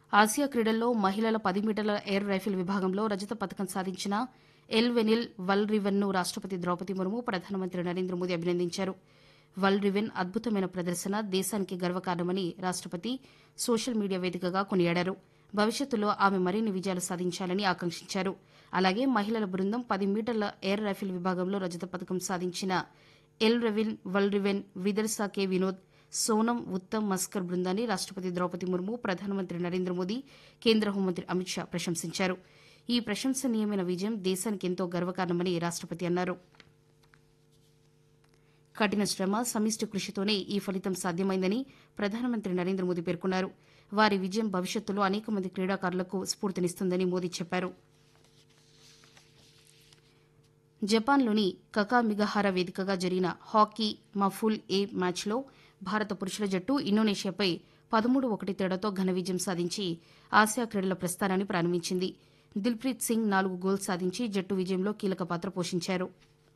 Asia క్రీడల్లో మహిళల పది మీటర్ల ఎయిర్ రైఫిల్ విభాగంలో రజత పథకం సాధించిన ఎల్ వెనిల్ వల్ రివెన్ను రాష్టపతి ద్రౌపది ముర్ము ప్రధానమంత్రి నరేంద్ర మోదీ అభినందించారు వల్ రివెన్ అద్భుతమైన ప్రదర్శన దేశానికి గర్వకారణమని రాష్టపతి సోషల్ మీడియా వేదికగా కొనియాడారు భవిష్యత్తులో ఆమె మరిన్ని విజయాలు సాధించాలని ఆకాంక్షించారు అలాగే మహిళల బృందం పది మీటర్ల ఎయిర్ రైఫిల్ విభాగంలో రజత పథకం సాధించిన ఎల్ రెవిన్ వల్ రివెన్ విదర్సా కె వినోద్ సోనం ఉత్తమ్ మస్కర్ బృందాన్ని రాష్టపతి ద్రౌపది ముర్ము ప్రధానమంత్రి నరేంద్ర మోదీ కేంద్ర హోంమంత్రి అమిత్ షా ప్రశంసించారు ఈ ప్రశంసనీయమైన విజయం దేశానికి ఎంతో గర్వకారణమని రాష్టపతి అన్నారు కఠిన శ్రమ సమిష్టి కృషితోనే ఈ ఫలితం సాధ్యమైందని ప్రధానమంత్రి నరేంద్ర మోదీ పేర్కొన్నారు వారి విజయం భవిష్యత్తులో అనేక మంది క్రీడాకారులకు స్ఫూర్తినిస్తుందని మోదీ చెప్పారు జపాన్లోని కకామిగహార వేదికగా జరిగిన హాకీ మఫుల్ ఏ మ్యాచ్లో భారత పురుషుల జట్టు ఇండోనేషియాపై పదమూడు ఒకటి తేడాతో ఘన విజయం సాధించి ఆసియా క్రీడల ప్రస్థానాన్ని ప్రారంభించింది దిల్ప్రీత్ సింగ్ నాలుగు గోల్స్ సాధించి జట్టు విజయంలో కీలక పాత్ర పోషించారు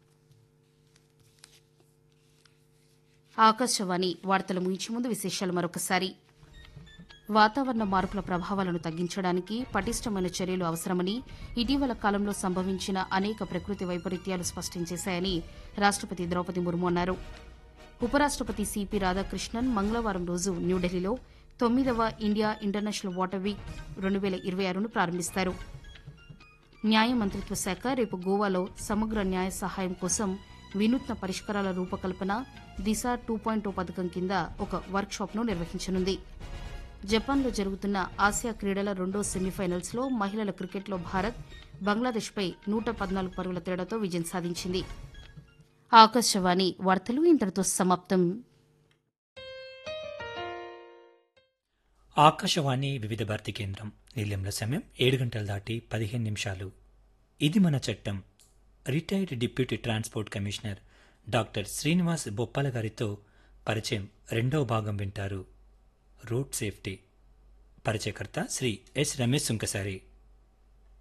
ఆకాశవాణి వార్తలు ముగించే ముందు విశేషాలు మరొకసారి వాతావరణ మార్పుల ప్రభావాలను తగ్గించడానికి పటిష్టమైన చర్యలు అవసరమని ఇటీవల కాలంలో సంభవించిన అనేక ప్రకృతి వైపరీత్యాలు స్పష్టం చేశాయని రాష్టపతి ద్రౌపది ముర్ము అన్నారు ఉపరాష్టపతి సిపి రాధాకృష్ణన్ మంగళవారం రోజు న్యూఢిల్లీలో తొమ్మిదవ ఇండియా ఇంటర్నేషనల్ వాటర్ వీక్ రెండు వేల ఇరవై ఆరును ప్రారంభిస్తారు న్యాయ మంత్రిత్వ శాఖ రేపు గోవాలో సమగ్ర న్యాయ సహాయం కోసం వినూత్న పరిష్కారాల రూపకల్పన దిశ టూ పాయింట్ పథకం కింద ఒక వర్క్షాప్ను నిర్వహించనుంది జపాన్లో జరుగుతున్న ఆసియా క్రీడల రెండో సెమీఫైనల్స్లో మహిళల క్రికెట్లో భారత్ బంగ్లాదేశ్పై నూట పద్నాలుగు పరుగుల తేడాతో విజయం సాధించింది ఆకాశవాణి వార్తలు ఇంతటితో సమాప్తం ఆకాశవాణి వివిధ భారతి కేంద్రం నిలయంల సమయం ఏడు గంటలు దాటి పదిహేను నిమిషాలు ఇది మన చట్టం retired deputy transport commissioner doctor Srinivas Boppala గారితో పరిచయం రెండవ భాగం వింటారు రోడ్ సేఫ్టీ పరిచయకర్త శ్రీ ఎస్ రమేష్ సుంకసారి